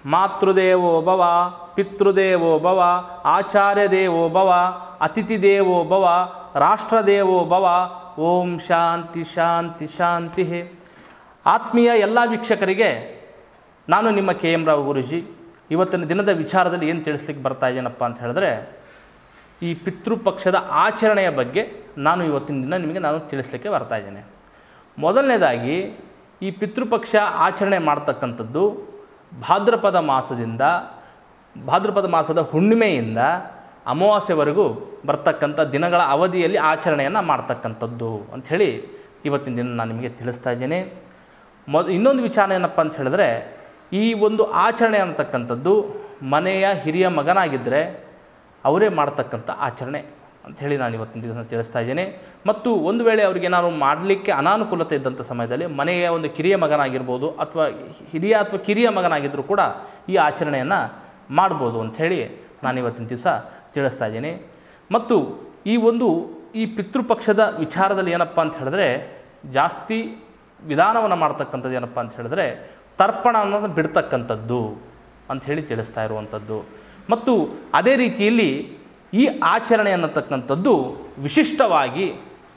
ಮಾತೃದೇವೋ ಭವ ಪಿತೃದೇವೋ ಭವ ಆಚಾರ್ಯ ದೇವೋ ಭವ ಅತಿಥಿ ದೇವೋ ಭವ ರಾಷ್ಟ್ರದೇವೋ ಭವ ಓಂ ಶಾಂತಿ ಶಾಂತಿ ಶಾಂತಿ ಆತ್ಮೀಯ ಎಲ್ಲ ವೀಕ್ಷಕರಿಗೆ ನಾನು ನಿಮ್ಮ ಕೆ ಎಂ ರಾವ್ ಗುರುಜಿ ಇವತ್ತಿನ ದಿನದ ವಿಚಾರದಲ್ಲಿ ಏನು ತಿಳಿಸ್ಲಿಕ್ಕೆ ಬರ್ತಾ ಇದ್ದೇನಪ್ಪ ಅಂತ ಹೇಳಿದ್ರೆ ಈ ಪಿತೃಪಕ್ಷದ ಆಚರಣೆಯ ಬಗ್ಗೆ ನಾನು ಇವತ್ತಿನ ದಿನ ನಿಮಗೆ ನಾನು ತಿಳಿಸ್ಲಿಕ್ಕೆ ಬರ್ತಾ ಇದ್ದೇನೆ ಮೊದಲನೇದಾಗಿ ಈ ಪಿತೃಪಕ್ಷ ಆಚರಣೆ ಮಾಡ್ತಕ್ಕಂಥದ್ದು ಭಾದ್ರಪದ ಮಾಸದಿಂದ ಭಾದ್ರಪದ ಮಾಸದ ಹುಣ್ಣಿಮೆಯಿಂದ ಅಮಾವಾಸ್ಯವರೆಗೂ ಬರ್ತಕ್ಕಂಥ ದಿನಗಳ ಅವಧಿಯಲ್ಲಿ ಆಚರಣೆಯನ್ನು ಮಾಡ್ತಕ್ಕಂಥದ್ದು ಅಂಥೇಳಿ ಇವತ್ತಿನ ದಿನ ನಾನು ನಿಮಗೆ ತಿಳಿಸ್ತಾ ಇದ್ದೇನೆ ಮೊದ ಇನ್ನೊಂದು ವಿಚಾರ ಏನಪ್ಪ ಅಂತ ಹೇಳಿದ್ರೆ ಈ ಒಂದು ಆಚರಣೆ ಅನ್ನತಕ್ಕಂಥದ್ದು ಮನೆಯ ಹಿರಿಯ ಮಗನಾಗಿದ್ದರೆ ಅವರೇ ಮಾಡ್ತಕ್ಕಂಥ ಆಚರಣೆ ಅಂಥೇಳಿ ನಾನು ಇವತ್ತಿನ ದಿವಸ ತಿಳಿಸ್ತಾ ಇದ್ದೇನೆ ಮತ್ತು ಒಂದು ವೇಳೆ ಅವ್ರಿಗೆ ಏನಾದ್ರು ಮಾಡಲಿಕ್ಕೆ ಅನಾನುಕೂಲತೆ ಇದ್ದಂಥ ಸಮಯದಲ್ಲಿ ಮನೆಯ ಒಂದು ಕಿರಿಯ ಮಗನಾಗಿರ್ಬೋದು ಅಥವಾ ಹಿರಿಯ ಅಥವಾ ಕಿರಿಯ ಮಗನಾಗಿದ್ದರೂ ಕೂಡ ಈ ಆಚರಣೆಯನ್ನು ಮಾಡ್ಬೋದು ಅಂಥೇಳಿ ನಾನು ಇವತ್ತಿನ ದಿವಸ ತಿಳಿಸ್ತಾ ಇದ್ದೇನೆ ಮತ್ತು ಈ ಒಂದು ಈ ಪಿತೃಪಕ್ಷದ ವಿಚಾರದಲ್ಲಿ ಏನಪ್ಪ ಅಂತ ಹೇಳಿದ್ರೆ ಜಾಸ್ತಿ ವಿಧಾನವನ್ನು ಮಾಡ್ತಕ್ಕಂಥದ್ದು ಏನಪ್ಪ ಅಂತ ಹೇಳಿದ್ರೆ ತರ್ಪಣ ಅನ್ನೋದನ್ನು ಬಿಡ್ತಕ್ಕಂಥದ್ದು ಅಂಥೇಳಿ ತಿಳಿಸ್ತಾ ಇರುವಂಥದ್ದು ಮತ್ತು ಅದೇ ರೀತಿಯಲ್ಲಿ ಈ ಆಚರಣೆ ಅನ್ನತಕ್ಕಂಥದ್ದು ವಿಶಿಷ್ಟವಾಗಿ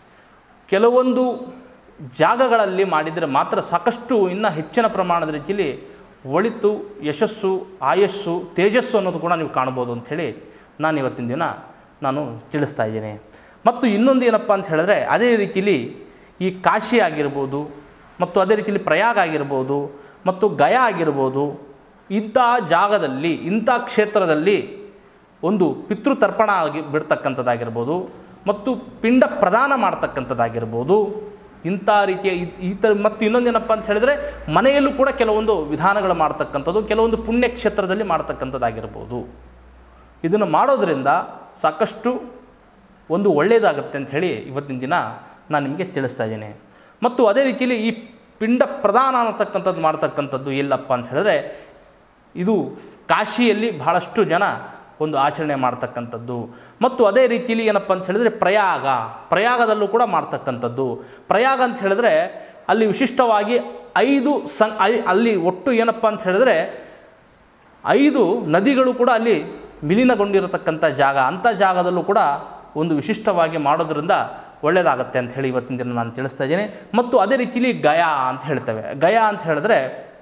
ಕೆಲವೊಂದು ಜಾಗಗಳಲ್ಲಿ ಮಾಡಿದರೆ ಮಾತ್ರ ಸಾಕಷ್ಟು ಇನ್ನೂ ಹೆಚ್ಚಿನ ಪ್ರಮಾಣದ ರೀತಿಯಲ್ಲಿ ಒಳಿತು ಯಶಸ್ಸು ಆಯಸ್ಸು ತೇಜಸ್ಸು ಅನ್ನೋದು ಕೂಡ ನೀವು ಕಾಣ್ಬೋದು ಅಂಥೇಳಿ ನಾನು ಇವತ್ತಿನ ದಿನ ನಾನು ತಿಳಿಸ್ತಾ ಇದ್ದೇನೆ ಮತ್ತು ಇನ್ನೊಂದು ಏನಪ್ಪ ಅಂತ ಹೇಳಿದ್ರೆ ಅದೇ ರೀತಿಯಲ್ಲಿ ಈ ಕಾಶಿ ಆಗಿರ್ಬೋದು ಮತ್ತು ಅದೇ ರೀತಿಯಲ್ಲಿ ಪ್ರಯಾಗ ಆಗಿರ್ಬೋದು ಮತ್ತು ಗಯಾ ಆಗಿರ್ಬೋದು ಇಂಥ ಜಾಗದಲ್ಲಿ ಇಂಥ ಕ್ಷೇತ್ರದಲ್ಲಿ ಒಂದು ಪಿತೃತರ್ಪಣ ಆಗಿ ಬಿಡ್ತಕ್ಕಂಥದ್ದಾಗಿರ್ಬೋದು ಮತ್ತು ಪಿಂಡ ಪ್ರದಾನ ಮಾಡ್ತಕ್ಕಂಥದ್ದಾಗಿರ್ಬೋದು ಇಂಥ ರೀತಿಯ ಈ- ಈ ಥರ ಮತ್ತು ಇನ್ನೊಂದೇನಪ್ಪ ಅಂತ ಹೇಳಿದ್ರೆ ಮನೆಯಲ್ಲೂ ಕೂಡ ಕೆಲವೊಂದು ವಿಧಾನಗಳು ಮಾಡ್ತಕ್ಕಂಥದ್ದು ಕೆಲವೊಂದು ಪುಣ್ಯ ಕ್ಷೇತ್ರದಲ್ಲಿ ಮಾಡ್ತಕ್ಕಂಥದ್ದಾಗಿರ್ಬೋದು ಇದನ್ನು ಮಾಡೋದರಿಂದ ಸಾಕಷ್ಟು ಒಂದು ಒಳ್ಳೆಯದಾಗುತ್ತೆ ಅಂತ ಹೇಳಿ ಇವತ್ತಿನ ದಿನ ನಾನು ನಿಮಗೆ ತಿಳಿಸ್ತಾ ಇದ್ದೇನೆ ಮತ್ತು ಅದೇ ರೀತಿಯಲ್ಲಿ ಈ ಪಿಂಡ ಪ್ರದಾನ ಅನ್ನತಕ್ಕಂಥದ್ದು ಮಾಡ್ತಕ್ಕಂಥದ್ದು ಎಲ್ಲಪ್ಪ ಅಂತ ಹೇಳಿದ್ರೆ ಇದು ಕಾಶಿಯಲ್ಲಿ ಬಹಳಷ್ಟು ಜನ ಒಂದು ಆಚರಣೆ ಮಾಡ್ತಕ್ಕಂಥದ್ದು ಮತ್ತು ಅದೇ ರೀತಿಯಲ್ಲಿ ಏನಪ್ಪ ಅಂತ ಹೇಳಿದ್ರೆ ಪ್ರಯಾಗ ಪ್ರಯಾಗದಲ್ಲೂ ಕೂಡ ಮಾಡ್ತಕ್ಕಂಥದ್ದು ಪ್ರಯಾಗ ಅಂತ ಹೇಳಿದ್ರೆ ಅಲ್ಲಿ ವಿಶಿಷ್ಟವಾಗಿ ಐದು ಸಂ ಐ- ಅಲ್ಲಿ ಒಟ್ಟು ಏನಪ್ಪ ಅಂತ ಹೇಳಿದ್ರೆ ಐದು ನದಿಗಳು ಕೂಡ ಅಲ್ಲಿ ವಿಲೀನಗೊಂಡಿರತಕ್ಕಂಥ ಜಾಗ ಅಂಥ ಜಾಗದಲ್ಲೂ ಕೂಡ ಒಂದು ವಿಶಿಷ್ಟವಾಗಿ ಮಾಡೋದ್ರಿಂದ ಒಳ್ಳೆಯದಾಗತ್ತೆ ಅಂತ ಹೇಳಿ ಇವತ್ತಿನ ದಿನ ನಾನು ತಿಳಿಸ್ತಾ ಇದ್ದೇನೆ ಮತ್ತು ಅದೇ ರೀತಿಯಲ್ಲಿ ಗಯಾ ಅಂತ ಹೇಳ್ತೇವೆ ಗಯಾ ಅಂತ ಹೇಳಿದ್ರೆ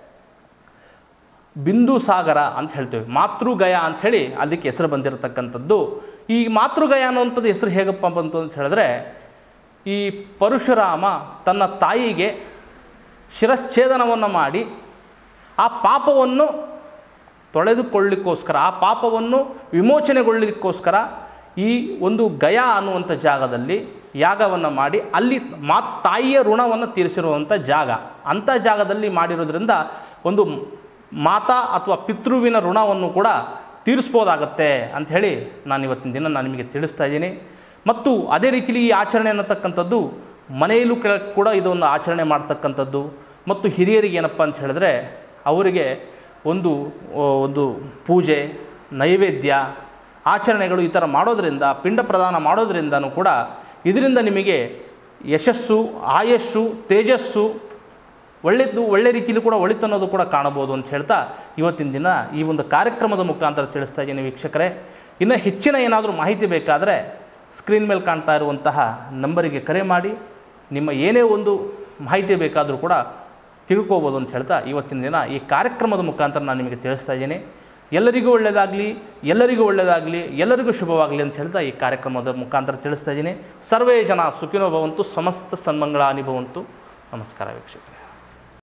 ಬಿಂದು ಸಾಗರ ಅಂತ ಹೇಳ್ತೇವೆ ಮಾತೃಗಯ ಅಂತ ಹೇಳಿ ಅದಕ್ಕೆ ಹೆಸರು ಬಂದಿರತಕ್ಕಂಥದ್ದು ಈ ಮಾತೃಗಯ ಅನ್ನುವಂಥದ್ದು ಹೆಸರು ಹೇಗಪ್ಪ ಬಂತು ಅಂತ ಹೇಳಿದ್ರೆ ಈ ಪರಶುರಾಮ ತನ್ನ ತಾಯಿಗೆ ಶಿರಚ್ಛೇದನವನ್ನು ಮಾಡಿ ಆ ಪಾಪವನ್ನು ತೊಳೆದುಕೊಳ್ಳಿಕ್ಕೋಸ್ಕರ ಆ ಪಾಪವನ್ನು ವಿಮೋಚನೆಗೊಳ್ಳಲಿಕ್ಕೋಸ್ಕರ ಈ ಒಂದು ಗಯಾ ಅನ್ನುವಂಥ ಜಾಗದಲ್ಲಿ ಯಾಗವನ್ನು ಮಾಡಿ ಅಲ್ಲಿ ಮಾ ತಾಯಿಯ ಋಣವನ್ನು ತೀರಿಸಿರುವಂಥ ಜಾಗ ಅಂಥ ಜಾಗದಲ್ಲಿ ಮಾಡಿರೋದ್ರಿಂದ ಒಂದು ಮಾತಾ ಅಥವಾ ಪಿತೃವಿನ ಋಣವನ್ನು ಕೂಡ ತೀರಿಸ್ಬೋದಾಗತ್ತೆ ಅಂಥೇಳಿ ನಾನು ಇವತ್ತಿನ ದಿನ ನಾನು ನಿಮಗೆ ತಿಳಿಸ್ತಾ ಇದ್ದೀನಿ ಮತ್ತು ಅದೇ ರೀತಿಯಲ್ಲಿ ಈ ಆಚರಣೆ ಅನ್ನತಕ್ಕಂಥದ್ದು ಮನೆಯಲ್ಲೂ ಕೆಳ ಕೂಡ ಇದೊಂದು ಆಚರಣೆ ಮಾಡ್ತಕ್ಕಂಥದ್ದು ಮತ್ತು ಹಿರಿಯರಿಗೆ ಏನಪ್ಪ ಅಂತ ಹೇಳಿದ್ರೆ ಅವರಿಗೆ ಒಂದು ಆ, ಒಂದು ಪೂಜೆ ನೈವೇದ್ಯ ಆಚರಣೆಗಳು ಈ ಥರ ಮಾಡೋದರಿಂದ ಪಿಂಡ ಪ್ರದಾನ ಮಾಡೋದ್ರಿಂದನೂ ಕೂಡ ಇದರಿಂದ ನಿಮಗೆ ಯಶಸ್ಸು ಆಯಸ್ಸು ತೇಜಸ್ಸು ಒಳ್ಳೆಯದು ಒಳ್ಳೆ ರೀತಿಯಲ್ಲಿ ಕೂಡ ಒಳಿತು ಅನ್ನೋದು ಕೂಡ ಕಾಣಬೋದು ಅಂತ ಹೇಳ್ತಾ ಇವತ್ತಿನ ದಿನ ಈ ಒಂದು ಕಾರ್ಯಕ್ರಮದ ಮುಖಾಂತರ ತಿಳಿಸ್ತಾ ಇದ್ದೀನಿ ವೀಕ್ಷಕರೇ ಇನ್ನು ಹೆಚ್ಚಿನ ಏನಾದರೂ ಮಾಹಿತಿ ಬೇಕಾದರೆ ಸ್ಕ್ರೀನ್ ಮೇಲೆ ಕಾಣ್ತಾ ಇರುವಂತಹ ನಂಬರಿಗೆ ಕರೆ ಮಾಡಿ ನಿಮ್ಮ ಏನೇ ಒಂದು ಮಾಹಿತಿ ಬೇಕಾದರೂ ಕೂಡ ತಿಳ್ಕೊಬೋದು ಅಂತ ಹೇಳ್ತಾ ಇವತ್ತಿನ ದಿನ ಈ ಕಾರ್ಯಕ್ರಮದ ಮುಖಾಂತರ ನಾನು ನಿಮಗೆ ತಿಳಿಸ್ತಾ ಇದ್ದೀನಿ ಎಲ್ಲರಿಗೂ ಒಳ್ಳೆಯದಾಗಲಿ ಎಲ್ಲರಿಗೂ ಒಳ್ಳೆಯದಾಗಲಿ ಎಲ್ಲರಿಗೂ ಶುಭವಾಗಲಿ ಅಂತ ಹೇಳ್ತಾ ಈ ಕಾರ್ಯಕ್ರಮದ ಮುಖಾಂತರ ತಿಳಿಸ್ತಾ ಇದ್ದೀನಿ ಸರ್ವೇ ಜನ ಸುಖಿನೋ ಭವಂತು ಸಮಸ್ತ ಸನ್ಮಂಗಳ ಅನುಭವಂತು ನಮಸ್ಕಾರ ವೀಕ್ಷಕರೇ